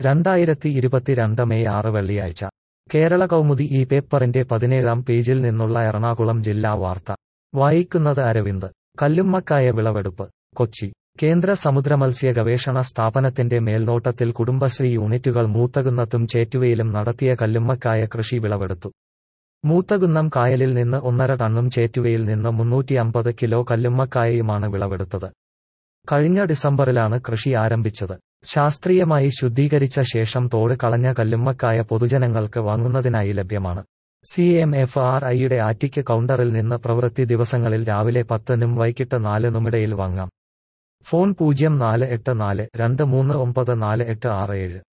രണ്ടായിരത്തി ഇരുപത്തിരണ്ട് മെയ് ആറ് വെള്ളിയാഴ്ച കേരള കൗമുദി ഈ പേപ്പറിന്റെ പതിനേഴാം പേജിൽ നിന്നുള്ള എറണാകുളം ജില്ലാ വാർത്ത വായിക്കുന്നത് അരവിന്ദ് കല്ലുമ്മക്കായ വിളവെടുപ്പ് കൊച്ചി കേന്ദ്ര സമുദ്രമത്സ്യ ഗവേഷണ സ്ഥാപനത്തിന്റെ മേൽനോട്ടത്തിൽ കുടുംബശ്രീ യൂണിറ്റുകൾ മൂത്തകുന്നത്തും ചേറ്റുവയിലും നടത്തിയ കല്ലുമ്മക്കായ കൃഷി വിളവെടുത്തു മൂത്തകുന്നം കായലിൽ നിന്ന് ഒന്നര ടണ്ണും ചേറ്റുവയിൽ നിന്ന് മുന്നൂറ്റി അമ്പത് കിലോ കല്ലുമ്മക്കായയുമാണ് വിളവെടുത്തത് കഴിഞ്ഞ ഡിസംബറിലാണ് കൃഷി ആരംഭിച്ചത് ശാസ്ത്രീയമായി ശുദ്ധീകരിച്ച ശേഷം തോട് കളഞ്ഞ കല്ലുമ്മക്കായ പൊതുജനങ്ങൾക്ക് വാങ്ങുന്നതിനായി ലഭ്യമാണ് സി എം എഫ് ആർ ഐയുടെ ആറ്റിക്ക് കൗണ്ടറിൽ നിന്ന് പ്രവൃത്തി ദിവസങ്ങളിൽ രാവിലെ പത്തിനും വൈകിട്ട് നാലിനുമിടയിൽ വാങ്ങാം ഫോൺ പൂജ്യം നാല് എട്ട് നാല് രണ്ട് മൂന്ന് ഒമ്പത് നാല് എട്ട് ആറ് ഏഴ്